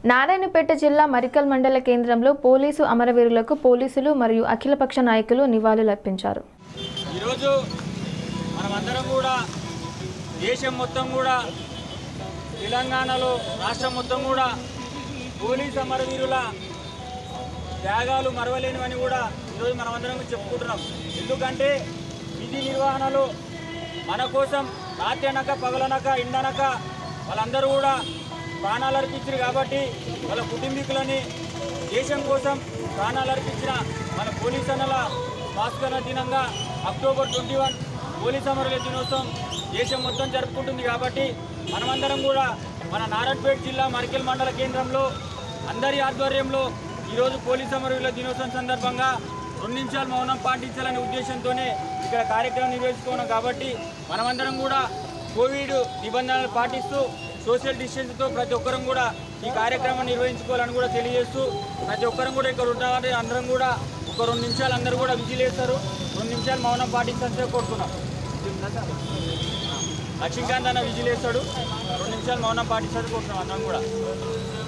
నారాయణపేట జిల్లా మరికల్ మండల కేంద్రంలో పోలీసు అమరవీరులకు పోలీసులు మరియు అఖిలపక్ష నాయకులు నివాళులర్పించారు ఈరోజు మనమందరం కూడా దేశం మొత్తం కూడా తెలంగాణలో రాష్ట్రం మొత్తం కూడా పోలీస్ అమరవీరుల త్యాగాలు మరవలేనివని కూడా ఈరోజు మనమందరం చెప్పుకుంటున్నాం ఎందుకంటే విధి నిర్వహణలో మన కోసం రాత్రనక పగలనక ఎండనక వాళ్ళందరూ కూడా ప్రాణాలు అర్పించారు కాబట్టి వాళ్ళ కుటుంబీకులని దేశం కోసం ప్రాణాలు అర్పించిన మన పోలీస్ అన్నల భాస్కర దినంగా అక్టోబర్ ట్వంటీ వన్ పోలీస్ అమరుల దినోత్సవం దేశం మొత్తం జరుపుకుంటుంది కాబట్టి మనమందరం కూడా మన నారాయణపేట జిల్లా మరికెల్ మండల కేంద్రంలో అందరి ఆధ్వర్యంలో ఈరోజు పోలీస్ అమరుల దినోత్సవం సందర్భంగా రెండు నిమిషాలు మౌనం పాటించాలనే ఉద్దేశంతోనే ఇక్కడ కార్యక్రమం నిర్వహించుకున్నాం కాబట్టి మనమందరం కూడా కోవిడ్ నిబంధనలు పాటిస్తూ సోషల్ డిస్టెన్స్తో ప్రతి ఒక్కరం కూడా ఈ కార్యక్రమం నిర్వహించుకోవాలని కూడా తెలియజేస్తూ ప్రతి ఒక్కరం కూడా ఇక్కడ ఉండాలని అందరం కూడా ఒక రెండు నిమిషాలు అందరూ కూడా విజిల్ వేస్తారు రెండు నిమిషాలు మౌనం పాటించాలని కోరుతున్నాం లక్ష్మీకాంత్ అన్న విజిల్ వేస్తాడు రెండు నిమిషాలు మౌనం పాటించాలని కోరుతున్నాం అందరం కూడా